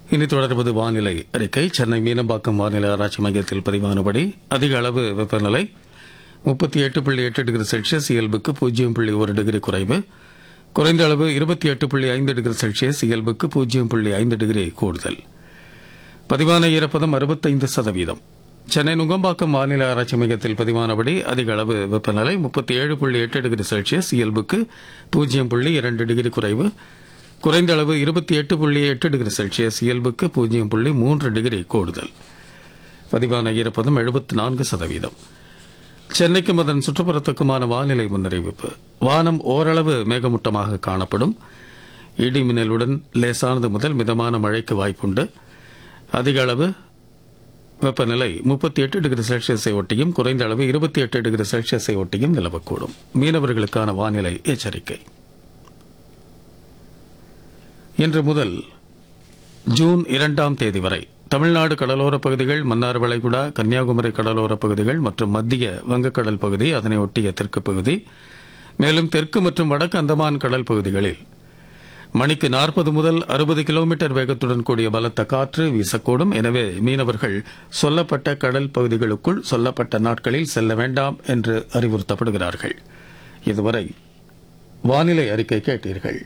இனி தொடர்வது வானிலை அறிக்கை சென்னை மீனம்பாக்கம் வானிலை ஆராய்ச்சி மையத்தில் பதிவானபடி அதிக அளவு வெப்பநிலை முப்பத்தி எட்டு புள்ளி எட்டு டிகிரி செல்சியஸ் இயல்புக்கு பூஜ்ஜியம் புள்ளி ஒரு டிகிரி குறைவு குறைந்த அளவு இருபத்தி எட்டு புள்ளி ஐந்து டிகிரி செல்சியஸ் இயல்புக்கு பூஜ்ஜியம் புள்ளி ஐந்து டிகிரி கூடுதல் பதிவான ஈரப்பதம் அறுபத்தைந்து சதவீதம் சென்னை நுங்கம்பாக்கம் வானிலை ஆராய்ச்சி மையத்தில் பதிவானபடி அதிக அளவு வெப்பநிலை முப்பத்தி ஏழு புள்ளி எட்டு டிகிரி செல்சியஸ் இயல்புக்கு பூஜ்ஜியம் புள்ளி இரண்டு டிகிரி குறைவு குறைந்த அளவு இருபத்தி எட்டு புள்ளி எட்டு டிகிரி செல்சியஸ் இயல்புக்கு பூஜ்ஜியம் புள்ளி மூன்று டிகிரி கூடுதல் பதிவான ஈரப்பதம் எழுபத்தி நான்கு சதவீதம் சென்னைக்கும் அதன் சுற்றுப்புறத்துக்குமான வானிலை முன்னறிவிப்பு வானம் ஓரளவு மேகமூட்டமாக காணப்படும் இடி மின்னலுடன் லேசானது முதல் மிதமான மழைக்கு வாய்ப்புண்டு அதிக அளவு வெப்பநிலை முப்பத்தி எட்டு டிகிரி செல்சியஸை ஒட்டியும் குறைந்த அளவு இருபத்தி எட்டு டிகிரி செல்சியஸை ஒட்டியும் நிலவக்கூடும் மீனவர்களுக்கான வானிலை எச்சரிக்கை இன்று முதல் ஜூன் இரண்டாம் தேதி வரை தமிழ்நாடு கடலோரப் பகுதிகள் மன்னார் வளைகுடா கன்னியாகுமரி கடலோரப் பகுதிகள் மற்றும் மத்திய வங்கக்கடல் பகுதி அதனை ஒட்டிய தெற்கு பகுதி மேலும் தெற்கு மற்றும் வடக்கு அந்தமான் கடல் பகுதிகளில் மணிக்கு நாற்பது முதல் அறுபது கிலோமீட்டர் வேகத்துடன் கூடிய பலத்த காற்று வீசக்கூடும் எனவே மீனவர்கள் சொல்லப்பட்ட கடல் பகுதிகளுக்குள் சொல்லப்பட்ட நாட்களில் செல்ல வேண்டாம் என்று அறிவுறுத்தப்படுகிறார்கள் இதுவரை வானிலை அறிக்கை கேட்டீர்கள்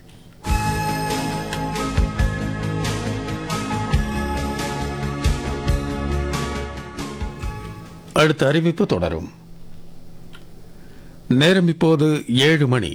அடுத்த அறிவிப்பு தொடரும் நேரம் இப்போது ஏழு மணி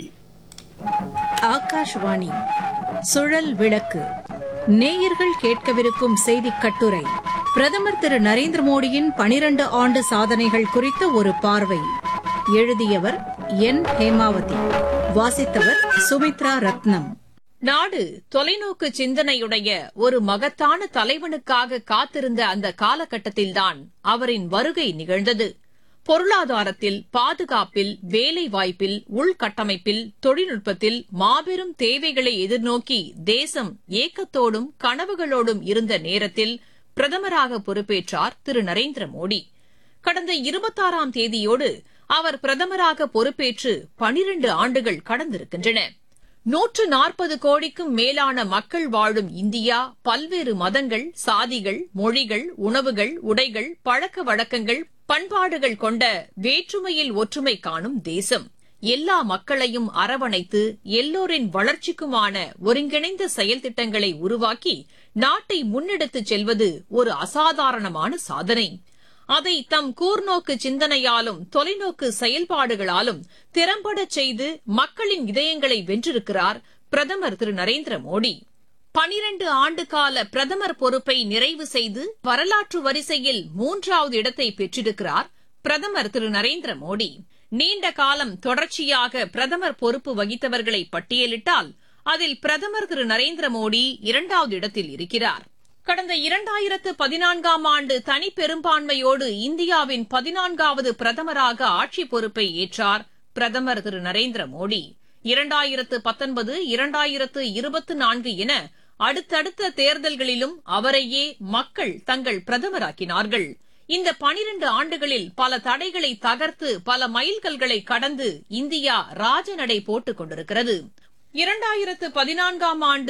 ஆகாஷ்வாணி சுழல் விளக்கு நேயர்கள் கேட்கவிருக்கும் செய்திக் கட்டுரை பிரதமர் திரு நரேந்திர மோடியின் பனிரண்டு ஆண்டு சாதனைகள் குறித்த ஒரு பார்வை எழுதியவர் என் ஹேமாவதி வாசித்தவர் சுமித்ரா ரத்னம் நாடு தொலைநோக்கு சிந்தனையுடைய ஒரு மகத்தான தலைவனுக்காக காத்திருந்த அந்த காலகட்டத்தில்தான் அவரின் வருகை நிகழ்ந்தது பொருளாதாரத்தில் பாதுகாப்பில் வேலைவாய்ப்பில் உள்கட்டமைப்பில் தொழில்நுட்பத்தில் மாபெரும் தேவைகளை எதிர்நோக்கி தேசம் ஏக்கத்தோடும் கனவுகளோடும் இருந்த நேரத்தில் பிரதமராக பொறுப்பேற்றார் திரு நரேந்திர மோடி கடந்த இருபத்தாறாம் தேதியோடு அவர் பிரதமராக பொறுப்பேற்று பனிரண்டு ஆண்டுகள் கடந்திருக்கின்றன நூற்று நாற்பது கோடிக்கும் மேலான மக்கள் வாழும் இந்தியா பல்வேறு மதங்கள் சாதிகள் மொழிகள் உணவுகள் உடைகள் பழக்க வழக்கங்கள் பண்பாடுகள் கொண்ட வேற்றுமையில் ஒற்றுமை காணும் தேசம் எல்லா மக்களையும் அரவணைத்து எல்லோரின் வளர்ச்சிக்குமான ஒருங்கிணைந்த செயல் திட்டங்களை உருவாக்கி நாட்டை முன்னெடுத்துச் செல்வது ஒரு அசாதாரணமான சாதனை அதை தம் கூர்நோக்கு சிந்தனையாலும் தொலைநோக்கு செயல்பாடுகளாலும் திறம்படச் செய்து மக்களின் இதயங்களை வென்றிருக்கிறார் பிரதமர் திரு நரேந்திர மோடி பனிரண்டு ஆண்டு கால பிரதமர் பொறுப்பை நிறைவு செய்து வரலாற்று வரிசையில் மூன்றாவது இடத்தை பெற்றிருக்கிறார் பிரதமர் திரு நரேந்திர மோடி நீண்ட காலம் தொடர்ச்சியாக பிரதமர் பொறுப்பு வகித்தவர்களை பட்டியலிட்டால் அதில் பிரதமர் திரு நரேந்திர மோடி இரண்டாவது இடத்தில் இருக்கிறார் கடந்த இரண்டாயிரத்து பதினான்காம் ஆண்டு தனி பெரும்பான்மையோடு இந்தியாவின் பதினான்காவது பிரதமராக ஆட்சி பொறுப்பை ஏற்றார் பிரதமர் திரு நரேந்திர மோடி இரண்டாயிரத்து பத்தொன்பது இரண்டாயிரத்து இருபத்தி நான்கு என அடுத்தடுத்த தேர்தல்களிலும் அவரையே மக்கள் தங்கள் பிரதமராக்கினார்கள் இந்த பனிரண்டு ஆண்டுகளில் பல தடைகளை தகர்த்து பல மைல்கல்களை கடந்து இந்தியா ராஜநடை போட்டுக் கொண்டிருக்கிறது இரண்டாயிரத்து பதினான்காம் ஆண்டு